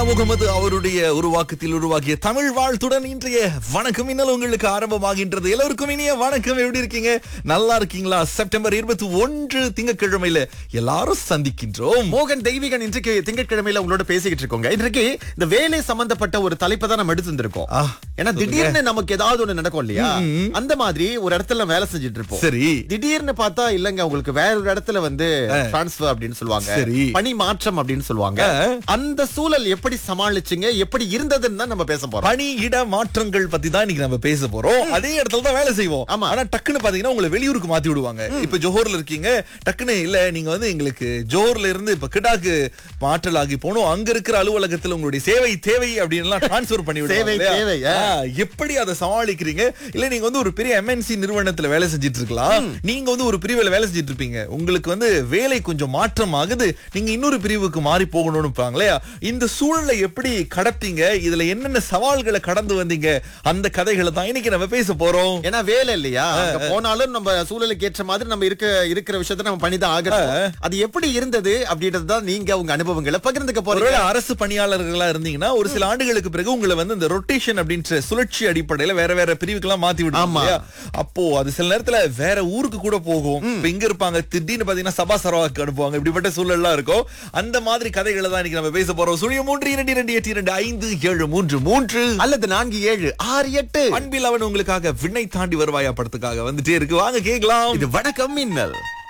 முகமது அவருடைய உருவாக்கத்தில் உருவாக்கிய தமிழ் வாழ்த்துடன் இன்றைய வணக்கம் இன்னல் உங்களுக்கு ஆரம்பமாகின்றது எல்லோருக்கும் இனிய வணக்கம் எப்படி இருக்கீங்க நல்லா இருக்கீங்களா செப்டம்பர் இருபத்தி ஒன்று திங்கட்கிழமையில எல்லாரும் சந்திக்கின்றோம் மோகன் தெய்வீகன் இன்றைக்கு திங்கட்கிழமையில உங்களோட பேசிக்கிட்டு இருக்கோங்க இன்றைக்கு இந்த வேலை சம்பந்தப்பட்ட ஒரு தலைப்பை தான் நம்ம எடுத்து வந்திருக்கோம் ஆ, ஏன்னா திடீர்னு நமக்கு ஏதாவது ஒண்ணு நடக்கும் இல்லையா அந்த மாதிரி ஒரு இடத்துல நம்ம வேலை செஞ்சுட்டு இருப்போம் சரி திடீர்னு பார்த்தா இல்லங்க உங்களுக்கு வேற ஒரு இடத்துல வந்து டிரான்ஸ்பர் அப்படின்னு சொல்லுவாங்க சரி. பணி மாற்றம் அப்படின்னு சொல்லுவாங்க ஆ. அந்த சூழல் எப்படி சமாளிச்சீங்க எப்படி இருந்ததுன்னு தான் நம்ம பேச போறோம் பணி இட மாற்றங்கள் பத்தி தான் இன்னைக்கு நம்ம பேச போறோம் அதே இடத்துல தான் வேலை செய்வோம் ஆமா. ஆனா டக்குன்னு பாத்தீங்கன்னா உங்களை வெளியூருக்கு மாத்தி விடுவாங்க இப்ப ஜோஹர்ல இருக்கீங்க டக்குன்னு இல்ல நீங்க வந்து எங்களுக்கு ஜோஹர்ல இருந்து இப்ப கிடாக்கு மாற்றல் ஆகி போகணும் அங்க இருக்கிற அலுவலகத்துல உங்களுடைய சேவை தேவை அப்படின்னு எல்லாம் டிரான்ஸ்பர் பண்ணி விடுவாங்க சேவை இல்லையா? தேவை, ஆ. ஆ, எப்படி அதை சமாளிக்கிறீங்க இல்ல நீங்க வந்து ஒரு பெரிய எம்என்சி நிறுவனத்துல வேலை செஞ்சிட்டு இருக்கலாம் நீங்க வந்து ஒரு பிரிவுல வேலை செஞ்சிட்டு இருப்பீங்க உங்களுக்கு வந்து வேலை கொஞ்சம் மாற்றம் ஆகுது நீங்க இன்னொரு பிரிவுக்கு மாறி போகணும்னு இருப்பாங்க இல்லையா இந்த சூழலை எப்படி கடத்தீங்க இதுல என்னென்ன சவால்களை கடந்து வந்தீங்க அந்த கதைகளை தான் இன்னைக்கு நம்ம பேச போறோம் ஏன்னா வேலை இல்லையா அங்க போனாலும் நம்ம சூழலுக்கு ஏற்ற மாதிரி நம்ம இருக்க இருக்கிற விஷயத்த நம்ம பண்ணிதான் ஆகணும் அது எப்படி இருந்தது அப்படின்றது தான் நீங்க உங்க அனுபவங்களை பகிர்ந்துக்க போறீங்க ஒருவேளை அரசு பணியாளர்களா இருந்தீங்கன்னா ஒரு சில ஆண்டுகளுக்கு பிறகு உங்களை வந்து இந்த ரொட்டேஷன் அப்படின்ற சுழற்சி அடிப்படையில வேற வேற பிரிவுக்கெல்லாம் மாத்தி விடுவாங்க ஆமா. இல்லையா? அப்போ அது சில நேரத்துல வேற ஊருக்கு கூட போகும் இப்ப இங்க இருப்பாங்க திடீர்னு பாத்தீங்கன்னா சபா சரவாக்கு அனுப்புவாங்க இப்படிப்பட்ட சூழல்லாம் இருக்கும் அந்த மாதிரி கதைகளை தான் இன்னைக்கு நம்ம பேச போறோம் சுழிய மூன்று இரண்டு இரண்டு எட்டு இரண்டு ஐந்து ஏழு மூன்று மூன்று அல்லது நான்கு ஏழு ஆறு எட்டு அன்பில் அவன் உங்களுக்காக விண்ணை தாண்டி வருவாயா படத்துக்காக வந்துட்டே இருக்கு வாங்க கேக்கலாம் இது வணக்கம் மின்னல்